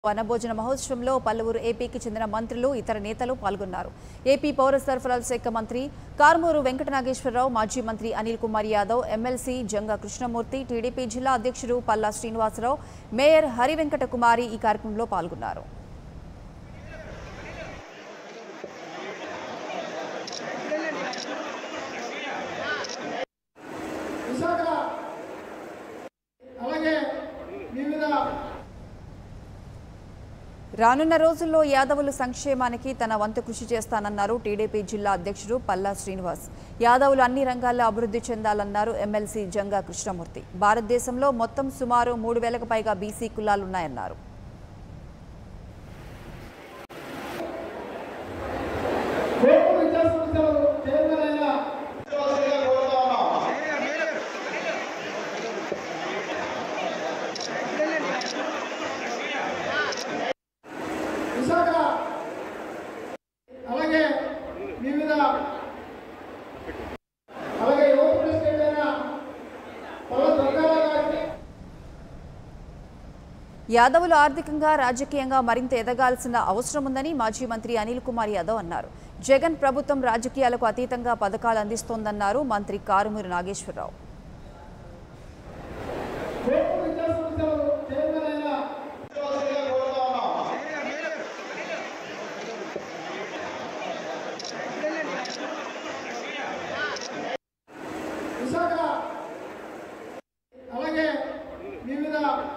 వనభోజన మహోత్సవంలో పలువురు ఏపీకి చెందిన మంత్రులు ఇతర నేతలు పాల్గొన్నారు ఏపీ పౌర సరఫరాల శాఖ మంత్రి కారుమూరు వెంకట నాగేశ్వరరావు మాజీ మంత్రి అనిల్ కుమార్ యాదవ్ ఎమ్మెల్సీ జంగా కృష్ణమూర్తి టీడీపీ జిల్లా అధ్యక్షుడు పల్లా శ్రీనివాసరావు మేయర్ హరి వెంకట కుమారి ఈ కార్యక్రమంలో పాల్గొన్నారు విశాఖ అలాగే వివిధ రానున్న రోజుల్లో యాదవుల సంక్షేమానికి తన వంతు కృషి చేస్తానన్నారు టీడీపీ జిల్లా అధ్యక్షుడు పల్లా శ్రీనివాస్ యాదవులు అన్ని రంగాల్లో అభివృద్ధి చెందాలన్నారు ఎమ్మెల్సీ జంగా కృష్ణమూర్తి భారతదేశంలో మొత్తం సుమారు మూడు వేలకు పైగా బీసీ కులాలున్నాయన్నారు కోర్టు విద్యా సంస్థలు చైర్మన్ అయిన విశాఖ అలాగే వివిధ అలాగే యువత ప్రెసిడెంట్ అయిన పల్ల దుర్గారావు గారికి యాదవులు ఆర్థికంగా రాజకీయంగా మరింత ఎదగాల్సిన అవసరం ఉందని మాజీ మంత్రి అనిల్ కుమార్ యాదవ్ అన్నారు జగన్ ప్రభుత్వం రాజకీయాలకు అతీతంగా పథకాలు అందిస్తోందన్నారు మంత్రి కారుమూరి నాగేశ్వరరావు కోర్టు విద్యా సంస్థలు చైర్మన్ అయిన విశాఖ అలాగే వివిధ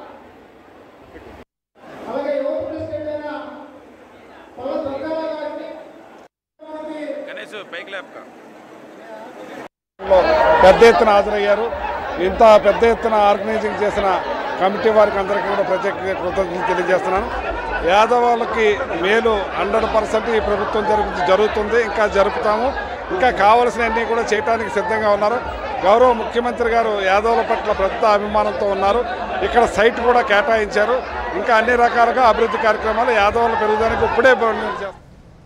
అలాగే యువత ప్రెసిడెంట్ అయిన పల్ల దుర్గారావు గారికి మనకి గణేష్ బైక్ ల్యాబ్ కా లో పెద్ద ఎత్తున హాజరయ్యారు ఇంత పెద్ద ఎత్తున ఆర్గనైజింగ్ చేసిన కమిటీ వారికి అందరికీ కూడా ప్రత్యేకంగా కృతజ్ఞతలు తెలియజేస్తున్నాను యాదవాళ్ళకి మేలు హండ్రెడ్ పర్సెంట్ ఈ ప్రభుత్వం జరుగు జరుగుతుంది ఇంకా జరుపుతాము ఇంకా కావలసినవన్నీ కూడా చేయడానికి సిద్ధంగా ఉన్నారు గౌరవ ముఖ్యమంత్రి గారు యాదవుల పట్ల పెద్ద అభిమానంతో ఉన్నారు ఇక్కడ సైట్ కూడా కేటాయించారు ఇంకా అన్ని రకాలుగా అభివృద్ధి కార్యక్రమాలు యాదవుల పెరుగుదలకు ఇప్పుడే చేస్తారు